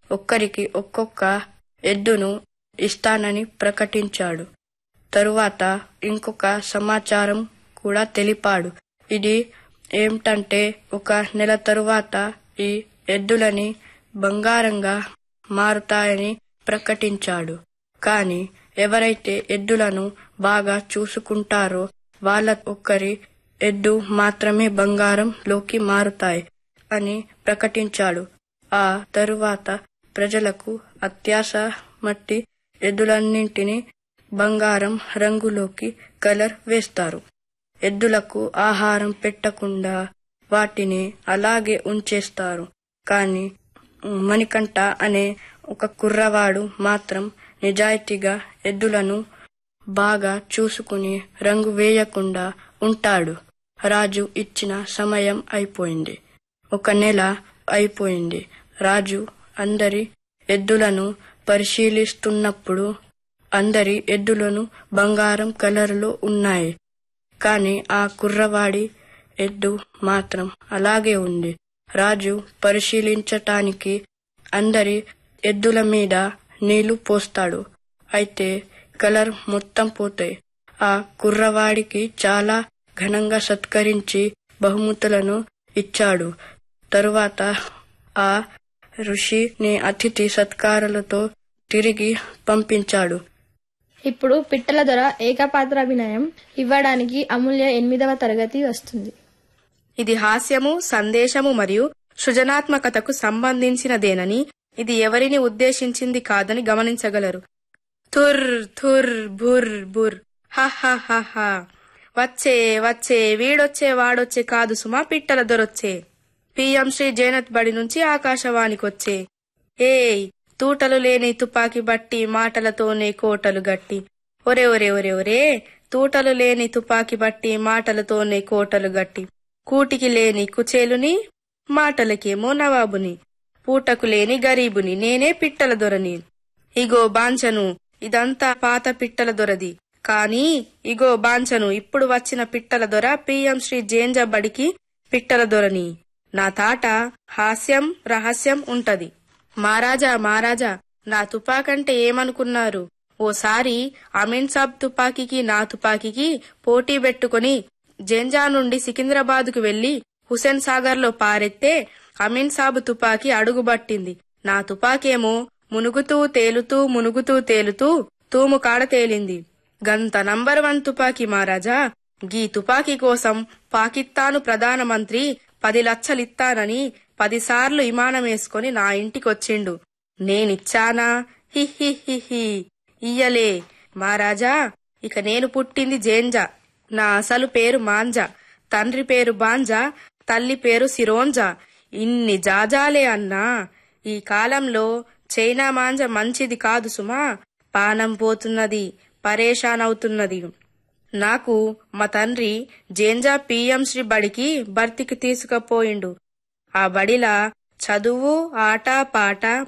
ఒక్కరికి ఒక్కొక్క ఎద్దును ఇస్తానని ప్రకటించాడు తరువాత ఇంకొక సమాచారం కూడా తెలిపాడు ఇది ఏమిటంటే ఒక నెల తరువాత ఈ ఎద్దులని బంగారంగా మారుతాయని ప్రకటించాడు కాని ఎవరైతే ఎద్దులను బాగా చూసుకుంటారో వాళ్ళ ఒక్కరి ఎద్దు మాత్రమే బంగారంలోకి మారుతాయి అని ప్రకటించాడు ఆ తరువాత ప్రజలకు అత్యాశ మట్టి ఎద్దులన్నింటినీ బంగారం రంగులోకి కలర్ వేస్తారు ఎద్దులకు ఆహారం పెట్టకుండా వాటిని అలాగే ఉంచేస్తారు కాని మణికంఠ అనే ఒక కుర్రవాడు మాత్రం నిజాయితీగా ఎద్దులను బాగా చూసుకుని రంగు వేయకుండా ఉంటాడు రాజు ఇచ్చిన సమయం అయిపోయింది ఒక నెల అయిపోయింది రాజు అందరి ఎద్దులను పరిశీలిస్తున్నప్పుడు అందరి ఎద్దులను బంగారం కలర్లో ఉన్నాయి కాని ఆ కుర్రవాడి ఎద్దు మాత్రం అలాగే ఉంది రాజు పరిశీలించటానికి అందరి ఎద్దుల మీద నీళ్లు పోస్తాడు అయితే కలర్ మొత్తం పోతాయి ఆ కుర్రవాడికి చాలా ఘనంగా సత్కరించి బహుమతులను ఇచ్చాడు తరువాత ఆ ఋషిని అతిథి సత్కారాలతో తిరిగి పంపించాడు ఇప్పుడు పిట్టల దొర ఏకపాత్రాభినయం ఇవ్వడానికి అమూల్య ఎనిమిదవ తరగతి వస్తుంది ఇది హాస్యము సందేశము మరియు సృజనాత్మకతకు సంబంధించినదేనని ఇది ఎవరిని ఉద్దేశించింది కాదని గమనించగలరు థుర్ థుర్ బుర్ బుర్ హ వచ్చే వచ్చే వీడొచ్చే వాడొచ్చే కాదు సుమా పిట్టల దొరొచ్చే పిఎం శ్రీ జైనత్ బడి నుంచి ఆకాశవాణికొచ్చే ఏయ్ తూటలు లేని తుపాకి బట్టి మాటలతోనే కోటలు గట్టి ఒరే ఒరే ఒరే ఒరే తూటలు లేని తుపాకి బట్టి మాటలతోనే కోటలు గట్టి కూటికి లేని కుచేలుని మాటలకేమో నవాబుని పూటకు లేని గరీబుని నేనే పిట్టల దొరని ఇగో బాంచను ఇదంతా పాత పిట్టల దొరది కానీ ఇగో బాంచను ఇప్పుడు వచ్చిన పిట్టల దొర పిఎం శ్రీ జేంజ బడికి పిట్టల దొరని నా తాట హాస్యం రహస్యం ఉంటది మహారాజా మహారాజా నా తుపాకంటే ఏమనుకున్నారు ఓసారి అమీన్ సాబ్ తుపాకీకి నా తుపాకీకి పోటీ పెట్టుకుని జెంజా నుండి సికింద్రాబాద్కు వెళ్లి హుసేన్ సాగర్ లో పారెత్తే అమీన్ సాబ్ తుపాకీ అడుగుబట్టింది నా తుపాకేమో మునుగుతూ తేలుతూ మునుగుతూ తేలుతూ తూము కాడ తేలింది గంత నంబర్ వన్ తుపాకీ మహారాజా గీ తుపాకీ కోసం పాకిస్తాను ప్రధానమంత్రి పది లక్షలిత్తానని పదిసార్లు విమానమేసుకొని నా ఇంటికొచ్చిండు నేనిచ్చానా హిహిహిహి ఇయ్యలే మహారాజా ఇక నేను పుట్టింది జేంజా నా అసలు పేరు మాంజా తండ్రి పేరు బాంజా తల్లి పేరు సిరోంజా ఇన్ని జాజాలే అన్నా ఈ కాలంలో చైనా మాంజ మంచిది కాదు సుమా పానం పోతున్నది పరేషాన్ అవుతున్నది నాకు మా తండ్రి జేంజా పిఎం శ్రీ బడికి భర్తీకి తీసుకుపోయిండు ఆ బడిలా చదువు ఆట పాట